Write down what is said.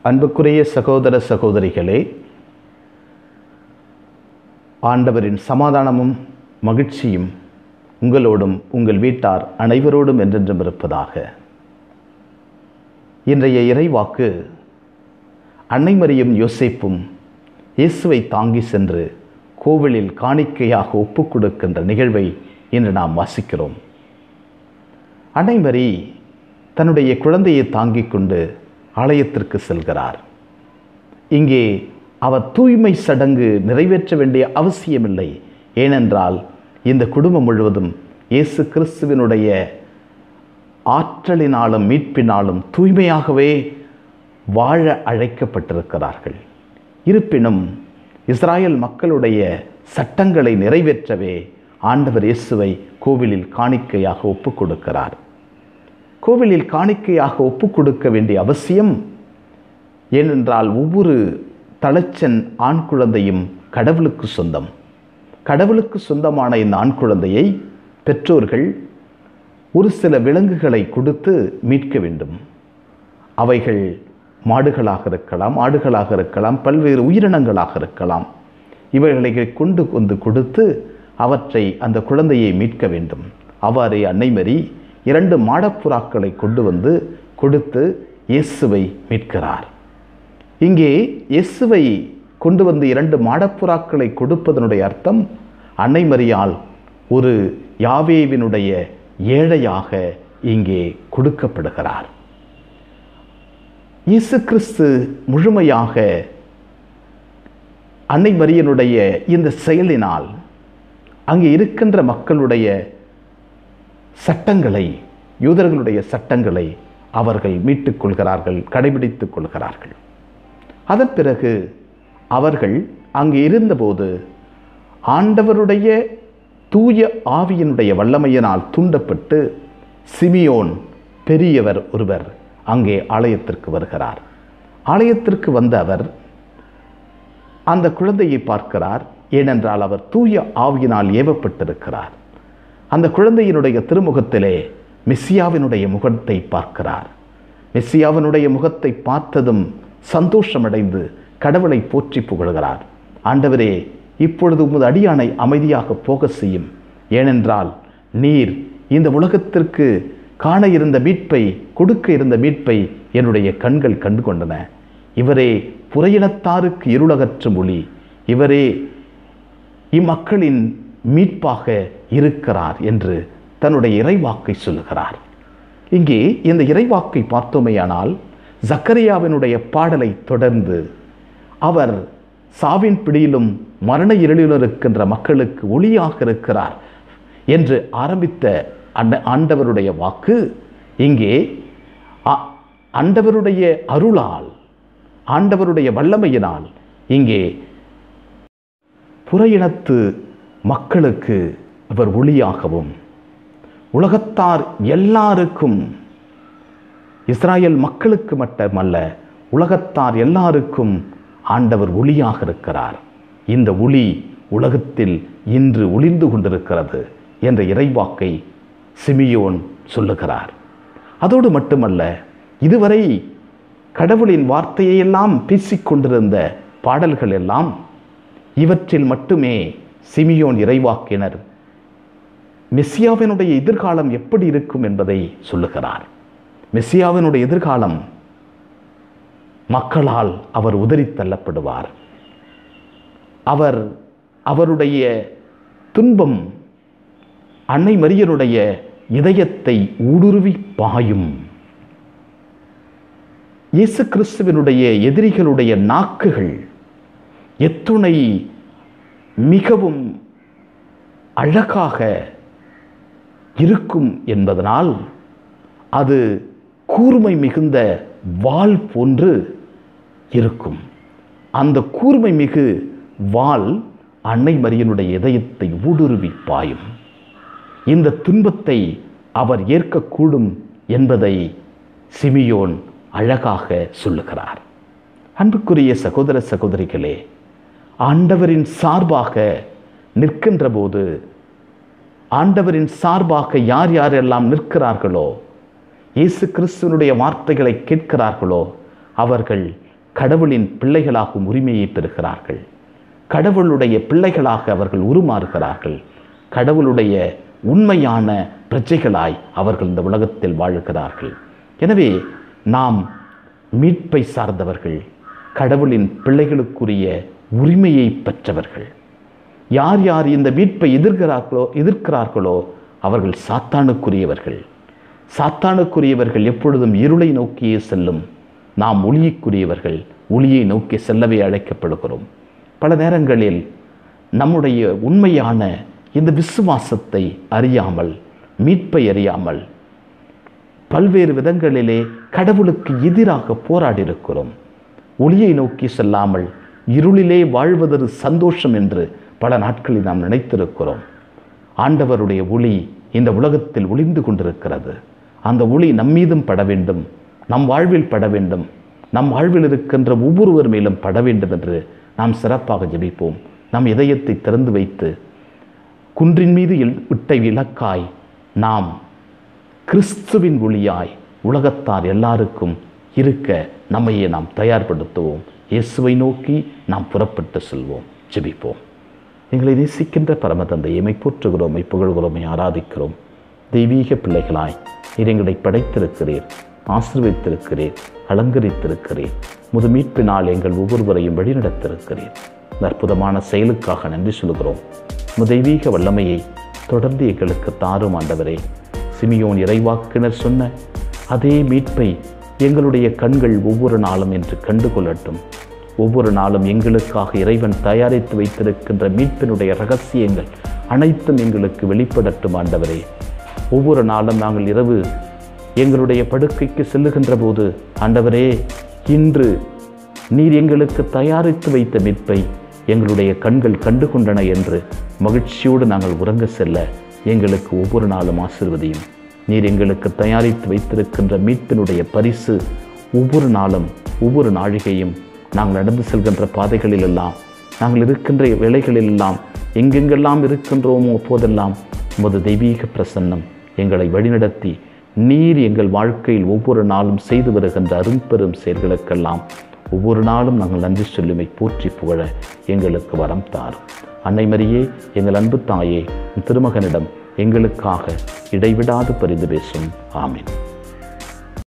அன்புக்குரிய சகோதர சகோதரிகளே ஆண்டவரின் சமாதானமும் மகிழ்ச்சியும் உங்களோடும் உங்கள் வீட்டார் அனைவரோடும் என்றென்றும் இருப்பதாக இன்றைய இறைவாக்கு அன்னை மரியும் யோசேப்பும் இயேசுவை தாங்கி சென்று கோவிலில் காணிக்கையாக ஒப்புக் கொடுக்கின்ற நிகழ்வை இன்று நாம் வாசிக்கிறோம் அன்னை மரி தன்னுடைய குழந்தையை தாங்கிக் கொண்டு ஆலயத்திற்கு செல்கிறார் இங்கே அவர் தூய்மை சடங்கு நிறைவேற்ற வேண்டிய அவசியமில்லை ஏனென்றால் இந்த குடும்பம் முழுவதும் இயேசு கிறிஸ்துவினுடைய ஆற்றலினாலும் மீட்பினாலும் தூய்மையாகவே வாழ அழைக்கப்பட்டிருக்கிறார்கள் இருப்பினும் இஸ்ராயல் மக்களுடைய சட்டங்களை நிறைவேற்றவே ஆண்டவர் இயேசுவை கோவிலில் காணிக்கையாக ஒப்புக் கொடுக்கிறார் கோவிலில் காணிக்கையாக ஒப்புக் கொடுக்க வேண்டிய அவசியம் ஏனென்றால் ஒவ்வொரு தளச்சன் ஆண் குழந்தையும் கடவுளுக்கு சொந்தம் கடவுளுக்கு சொந்தமான இந்த ஆண் குழந்தையை பெற்றோர்கள் ஒரு சில விலங்குகளை கொடுத்து மீட்க வேண்டும் அவைகள் மாடுகளாக இருக்கலாம் ஆடுகளாக இருக்கலாம் பல்வேறு உயிரினங்களாக இருக்கலாம் இவைகளை கொண்டு வந்து கொடுத்து அவற்றை அந்த குழந்தையை மீட்க வேண்டும் அவ்வாறே அன்னைமரி இரண்டு மாடப்புறாக்களை கொண்டு வந்து கொடுத்து இயேசுவை மீட்கிறார் இங்கே இயேசுவை கொண்டு வந்து இரண்டு மாடப்புறாக்களை கொடுப்பதனுடைய அர்த்தம் அன்னை மரியால் ஒரு யாவேவினுடைய ஏழையாக இங்கே கொடுக்கப்படுகிறார் இயேசு கிறிஸ்து முழுமையாக அன்னை மரியனுடைய இந்த செயலினால் அங்கே இருக்கின்ற மக்களுடைய சட்டங்களை யூதர்களுடைய சட்டங்களை அவர்கள் மீட்டுக் கொள்கிறார்கள் கடைபிடித்துக் கொள்கிறார்கள் அதன் பிறகு அவர்கள் அங்கே இருந்தபோது ஆண்டவருடைய தூய ஆவியினுடைய வல்லமையினால் தூண்டப்பட்டு சிமியோன் பெரியவர் ஒருவர் அங்கே ஆலயத்திற்கு வருகிறார் ஆலயத்திற்கு வந்த அவர் அந்த குழந்தையை பார்க்கிறார் ஏனென்றால் அவர் தூய ஆவியினால் ஏவப்பட்டிருக்கிறார் அந்த குழந்தையினுடைய திருமுகத்திலே மெஸ்ஸியாவினுடைய முகத்தை பார்க்கிறார் மெஸ்ஸியாவினுடைய முகத்தை பார்த்ததும் சந்தோஷமடைந்து கடவுளை போற்றி புகழ்கிறார் ஆண்டவரே இப்பொழுது உமது அடியானை அமைதியாக போக செய்யும் ஏனென்றால் நீர் இந்த உலகத்திற்கு காண இருந்த மீட்பை கொடுக்க இருந்த மீட்பை என்னுடைய கண்கள் கண்டு கொண்டன இவரே புறையினத்தாருக்கு இருளகற்றும் ஒளி இவரே இம்மக்களின் மீட்பாக இருக்கிறார் என்று தன்னுடைய இறைவாக்கை சொல்லுகிறார் இங்கே இந்த இறைவாக்கை பார்த்தோமேயானால் ஜக்கரியாவினுடைய பாடலை தொடர்ந்து அவர் சாவின் பிடியிலும் மரண இருளிலும் இருக்கின்ற மக்களுக்கு ஒளியாக இருக்கிறார் என்று ஆரம்பித்த அண்ட ஆண்டவருடைய வாக்கு இங்கே ஆண்டவருடைய அருளால் ஆண்டவருடைய வல்லமையினால் இங்கே புறையினத்து மக்களுக்கு அவர் ஒளியாகவும் உலகத்தார் எல்லாருக்கும் இஸ்ராயல் மக்களுக்கு மட்டுமல்ல உலகத்தார் எல்லாருக்கும் ஆண்டவர் ஒளியாக இருக்கிறார் இந்த ஒளி உலகத்தில் இன்று ஒளிந்து கொண்டிருக்கிறது என்ற இறைவாக்கை சிமியோன் சொல்லுகிறார் அதோடு மட்டுமல்ல இதுவரை கடவுளின் வார்த்தையெல்லாம் பேசிக்கொண்டிருந்த பாடல்கள் எல்லாம் இவற்றில் மட்டுமே சிமியோன் இறைவாக்கினர் மெஸ்ஸியாவினுடைய எதிர்காலம் எப்படி இருக்கும் என்பதை சொல்லுகிறார் மெஸ்ஸியாவினுடைய எதிர்காலம் மக்களால் அவர் உதறி தள்ளப்படுவார் அவர் அவருடைய துன்பம் அன்னை மரியனுடைய இதயத்தை ஊடுருவி பாயும் இயேசு கிறிஸ்துவனுடைய எதிரிகளுடைய நாக்குகள் எத்துணை மிகவும் அழகாக இருக்கும் என்பதனால் அது கூர்மை மிகுந்த வாள் போன்று இருக்கும் அந்த கூர்மை மிகு வாள் அன்னை மரியனுடைய இதயத்தை ஊடுருவி பாயும் இந்த துன்பத்தை அவர் ஏற்கக்கூடும் என்பதை சிமியோன் அழகாக சொல்லுகிறார் அன்புக்குரிய சகோதர சகோதரிகளே ஆண்டவரின் சார்பாக நிற்கின்ற போது ஆண்டவரின் சார்பாக யார் யாரெல்லாம் நிற்கிறார்களோ இயேசு கிறிஸ்துவனுடைய வார்த்தைகளை கேட்கிறார்களோ அவர்கள் கடவுளின் பிள்ளைகளாகும் உரிமையை பெறுகிறார்கள் கடவுளுடைய பிள்ளைகளாக அவர்கள் உருமாறுகிறார்கள் கடவுளுடைய உண்மையான பிரஜைகளாய் அவர்கள் இந்த உலகத்தில் வாழுகிறார்கள் எனவே நாம் மீட்பை சார்ந்தவர்கள் கடவுளின் பிள்ளைகளுக்குரிய உரிமையை பெற்றவர்கள் யார் யார் இந்த மீட்பை எதிர்க்கிறார்களோ எதிர்க்கிறார்களோ அவர்கள் சாத்தானுக்குரியவர்கள் சாத்தானுக்குரியவர்கள் எப்பொழுதும் இருளை நோக்கியே செல்லும் நாம் ஒளியுக்குரியவர்கள் ஒளியை நோக்கி செல்லவே அழைக்கப்படுகிறோம் பல நேரங்களில் நம்முடைய உண்மையான இந்த விசுவாசத்தை அறியாமல் மீட்பை அறியாமல் பல்வேறு விதங்களிலே கடவுளுக்கு எதிராக போராடி இருக்கிறோம் ஒளியை நோக்கி செல்லாமல் இருளிலே வாழ்வதொரு சந்தோஷம் என்று பல நாட்களில் நாம் நினைத்திருக்கிறோம் ஆண்டவருடைய ஒளி இந்த உலகத்தில் ஒளிந்து கொண்டிருக்கிறது அந்த ஒளி நம்மீதும் பட வேண்டும் நம் வாழ்வில் பட வேண்டும் நம் வாழ்வில் இருக்கின்ற ஒவ்வொருவர் மேலும் பட வேண்டும் என்று நாம் சிறப்பாக ஜெபிப்போம் நம் இதயத்தை திறந்து வைத்து குன்றின் மீது இல்- விட்ட இலக்காய் நாம் கிறிஸ்துவின் ஒளியாய் உலகத்தார் எல்லாருக்கும் இருக்க நம்மையே நாம் தயார்படுத்துவோம் இயேசுவை நோக்கி நாம் புறப்பட்டு செல்வோம் ஜெபிப்போம் எங்களை நேசிக்கின்ற பரமதந்தை எமை போற்றுகிறோம் மெய் புகழ்கிறோம் மெய் ஆராதிக்கிறோம் தெய்வீக பிள்ளைகளாய் நீர் எங்களை படைத்திருக்கிறீர் ஆசீர்வதித்திருக்கிறீர் அலங்கரித்திருக்கிறீர் முது மீட்பினால் எங்கள் ஒவ்வொருவரையும் வழிநடத்திருக்கிறீர் இந்த அற்புதமான செயலுக்காக நன்றி சொல்கிறோம் உமது தெய்வீக வல்லமையை தொடர்ந்து எங்களுக்கு தாரும் ஆண்டவரே சிமியோன் இறைவாக்கினர் சொன்ன அதே மீட்பை எங்களுடைய கண்கள் ஒவ்வொரு நாளும் என்று கண்டு கொள்ளட்டும் ஒவ்வொரு நாளும் எங்களுக்காக இறைவன் தயாரித்து வைத்திருக்கின்ற மீட்பினுடைய ரகசியங்கள் அனைத்தும் எங்களுக்கு வெளிப்படட்டும் ஆண்டவரே ஒவ்வொரு நாளும் நாங்கள் இரவு எங்களுடைய படுக்கைக்கு செல்லுகின்ற போது ஆண்டவரே இன்று நீர் எங்களுக்கு தயாரித்து வைத்த மீட்பை எங்களுடைய கண்கள் கண்டு கொண்டன என்று மகிழ்ச்சியோடு நாங்கள் உறங்க செல்ல எங்களுக்கு ஒவ்வொரு நாளும் ஆசிர்வதியும் நீர் எங்களுக்கு தயாரித்து வைத்திருக்கின்ற மீட்பினுடைய பரிசு ஒவ்வொரு நாளும் ஒவ்வொரு நாழிகையும் நாங்கள் நடந்து செல்கின்ற பாதைகளிலெல்லாம் நாங்கள் இருக்கின்ற வேலைகளிலெல்லாம் எங்கெங்கெல்லாம் இருக்கின்றோமோ அப்போதெல்லாம் உமது தெய்வீக பிரசன்னம் எங்களை வழிநடத்தி நீர் எங்கள் வாழ்க்கையில் ஒவ்வொரு நாளும் செய்து வருகின்ற அரும்பெரும் செயல்களுக்கெல்லாம் ஒவ்வொரு நாளும் நாங்கள் நன்றி சொல்லுமை போற்றி புகழ எங்களுக்கு வரம் தாரும் அன்னை மரியே எங்கள் அன்பு தாயே உன் திருமகனிடம் எங்களுக்காக இடைவிடாது பரிந்து பேசும் ஆமென்